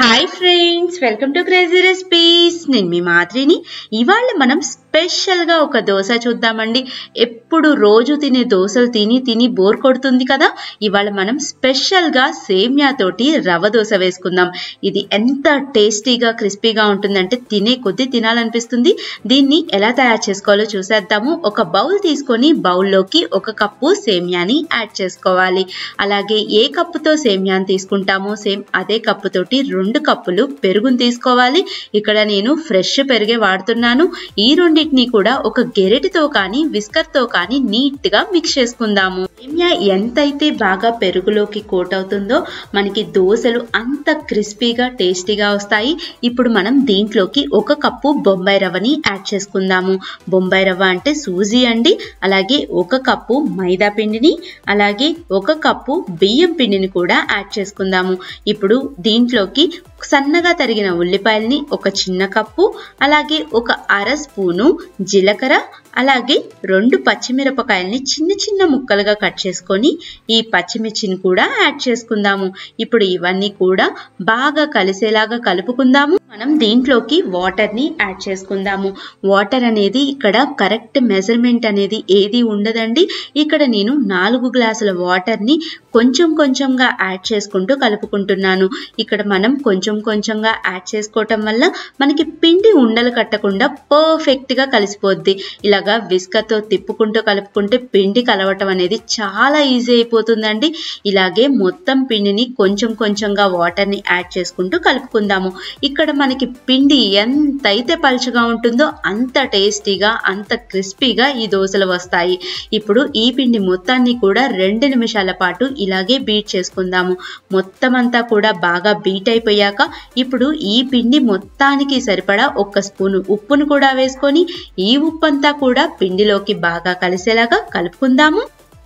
hi friends welcome to crazy recipes నేను మీ మాదిరిని ఇవాళ మనం స్పెషల్గా ఒక దోశ చూద్దామండి ఎప్పుడు రోజు తినే దోశలు తిని తిని బోర్ కొడుతుంది కదా ఇవాళ మనం స్పెషల్గా సేమ్యాతోటి రవ దోశ వేసుకుందాం ఇది ఎంత టేస్టీగా క్రిస్పీగా ఉంటుందంటే తినే కొద్దీ తినాలనిపిస్తుంది దీన్ని ఎలా తయారు చేసుకోవాలో చూసేద్దాము ఒక బౌల్ తీసుకొని బౌల్లోకి ఒక కప్పు సేమ్యాని యాడ్ చేసుకోవాలి అలాగే ఏ కప్పుతో సేమ్యాని తీసుకుంటామో సేమ్ అదే కప్పుతోటి రెండు కప్పులు పెరుగుని తీసుకోవాలి ఇక్కడ నేను ఫ్రెష్ పెరిగే వాడుతున్నాను ఈ రెండింటిని కూడా ఒక గెరెటితో కానీ విస్కర్తో కానీ నీట్ గా మిక్స్ చేసుకుందాము సేమియా ఎంతైతే బాగా పెరుగులోకి కోట్ అవుతుందో మనకి దోశలు అంత క్రిస్పీగా టేస్టీగా వస్తాయి ఇప్పుడు మనం దీంట్లోకి ఒక కప్పు బొంబాయి రవ్వని యాడ్ చేసుకుందాము బొంబాయి రవ్వ అంటే సూజీ అండి అలాగే ఒక కప్పు మైదా పిండిని అలాగే ఒక కప్పు బియ్యం పిండిని కూడా యాడ్ చేసుకుందాము ఇప్పుడు దీంట్లోకి సన్నగా తరిగిన ఉల్లిపాయల్ని ఒక చిన్న కప్పు అలాగే ఒక అర స్పూను జీలకర్ర అలాగే రెండు పచ్చిమిరపకాయల్ని చిన్న చిన్న ముక్కలుగా కట్ చేసుకొని ఈ పచ్చిమిర్చిని కూడా యాడ్ చేసుకుందాము ఇప్పుడు ఇవన్నీ కూడా బాగా కలిసేలాగా కలుపుకుందాము మనం దీంట్లోకి వాటర్ ని యాడ్ చేసుకుందాము వాటర్ అనేది ఇక్కడ కరెక్ట్ మెజర్మెంట్ అనేది ఏది ఉండదండి ఇక్కడ నేను నాలుగు గ్లాసుల వాటర్ ని కొంచెం కొంచెంగా యాడ్ చేసుకుంటూ కలుపుకుంటున్నాను ఇక్కడ మనం కొంచెం కొంచెంగా యాడ్ చేసుకోవటం వల్ల మనకి పిండి ఉండలు కట్టకుండా పర్ఫెక్ట్ గా కలిసిపోద్ది ఇలాగా విస్కతో తిప్పుకుంటూ కలుపుకుంటే పిండి కలవటం అనేది చాలా ఈజీ అయిపోతుందండి ఇలాగే మొత్తం పిండిని కొంచెం కొంచెంగా వాటర్ ని యాడ్ చేసుకుంటూ కలుపుకుందాము ఇక్కడ మనకి పిండి ఎంతైతే పలుచగా ఉంటుందో అంత టేస్టీగా అంత క్రిస్పీగా ఈ దోశలు వస్తాయి ఇప్పుడు ఈ పిండి మొత్తాన్ని కూడా రెండు నిమిషాల పాటు ఇలాగే బీట్ చేసుకుందాము మొత్తం అంతా కూడా బాగా బీట్ అయిపోయాక ఇప్పుడు ఈ పిండి మొత్తానికి సరిపడా ఒక స్పూను ఉప్పును కూడా వేసుకొని ఈ ఉప్పు అంతా కూడా పిండిలోకి బాగా కలిసేలాగా కలుపుకుందాము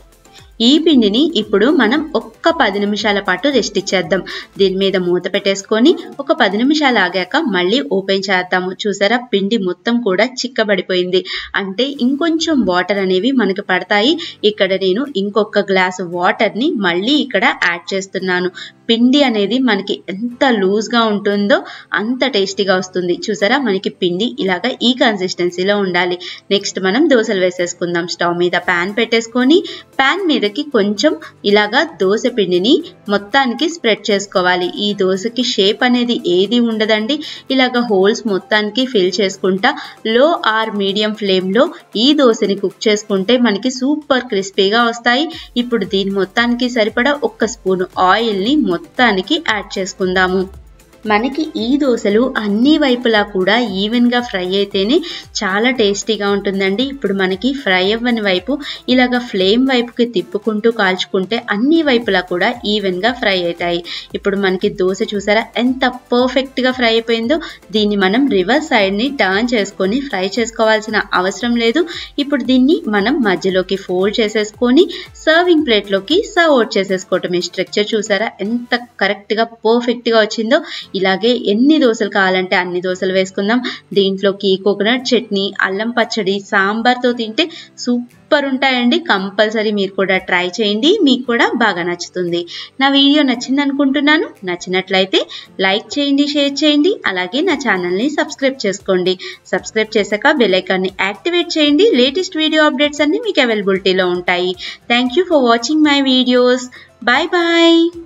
ఈ పిండిని ఇప్పుడు మనం ఒక్క పది నిమిషాల పాటు రెస్ట్ ఇచ్చేద్దాం దీని మీద మూత పెట్టేసుకొని ఒక పది నిమిషాలు ఆగాక మళ్ళీ ఓపెన్ చేద్దాము చూసారా పిండి మొత్తం కూడా చిక్కబడిపోయింది అంటే ఇంకొంచెం వాటర్ అనేవి మనకి పడతాయి ఇక్కడ నేను ఇంకొక గ్లాస్ వాటర్ని మళ్ళీ ఇక్కడ యాడ్ చేస్తున్నాను పిండి అనేది మనకి ఎంత లూజ్గా ఉంటుందో అంత టేస్టీగా వస్తుంది చూసారా మనకి పిండి ఇలాగా ఈ కన్సిస్టెన్సీలో ఉండాలి నెక్స్ట్ మనం దోశలు వేసేసుకుందాం స్టవ్ మీద ప్యాన్ పెట్టేసుకొని ప్యాన్ మీదకి కొంచెం ఇలాగా దోశ పిండిని మొత్తానికి స్ప్రెడ్ చేసుకోవాలి ఈ దోశకి షేప్ అనేది ఏది ఉండదండి ఇలాగ హోల్స్ మొత్తానికి ఫిల్ చేసుకుంటా లో ఆర్ మీడియం ఫ్లేమ్లో ఈ దోశని కుక్ చేసుకుంటే మనకి సూపర్ క్రిస్పీగా వస్తాయి ఇప్పుడు దీని మొత్తానికి సరిపడా ఒక్క స్పూన్ ఆయిల్ని మొత్తానికి యాడ్ చేసుకుందాము మనకి ఈ దోశలు అన్ని వైపులా కూడా ఈవెన్గా ఫ్రై అయితేనే చాలా టేస్టీగా ఉంటుందండి ఇప్పుడు మనకి ఫ్రై అవ్వని వైపు ఇలాగ ఫ్లేమ్ వైపుకి తిప్పుకుంటూ కాల్చుకుంటే అన్ని వైపులా కూడా ఈవెన్గా ఫ్రై అవుతాయి ఇప్పుడు మనకి దోశ చూసారా ఎంత పర్ఫెక్ట్గా ఫ్రై అయిపోయిందో దీన్ని మనం రివర్స్ సైడ్ని టర్న్ చేసుకొని ఫ్రై చేసుకోవాల్సిన అవసరం లేదు ఇప్పుడు దీన్ని మనం మధ్యలోకి ఫోల్డ్ చేసేసుకొని సర్వింగ్ ప్లేట్లోకి సర్వ్ అవుట్ చేసేసుకోవటం ఈ స్ట్రక్చర్ చూసారా ఎంత కరెక్ట్గా పర్ఫెక్ట్గా వచ్చిందో ఇలాగే ఎన్ని దోశలు కావాలంటే అన్ని దోశలు వేసుకుందాం దీంట్లోకి కోకోనట్ చట్నీ అల్లం పచ్చడి సాంబార్తో తింటే సూపర్ ఉంటాయండి కంపల్సరీ మీరు కూడా ట్రై చేయండి మీకు కూడా బాగా నచ్చుతుంది నా వీడియో నచ్చింది అనుకుంటున్నాను నచ్చినట్లయితే లైక్ చేయండి షేర్ చేయండి అలాగే నా ఛానల్ని సబ్స్క్రైబ్ చేసుకోండి సబ్స్క్రైబ్ చేశాక బెల్ ఐకాన్ని యాక్టివేట్ చేయండి లేటెస్ట్ వీడియో అప్డేట్స్ అన్ని మీకు అవైలబిలిటీలో ఉంటాయి thank you for watching my videos bye bye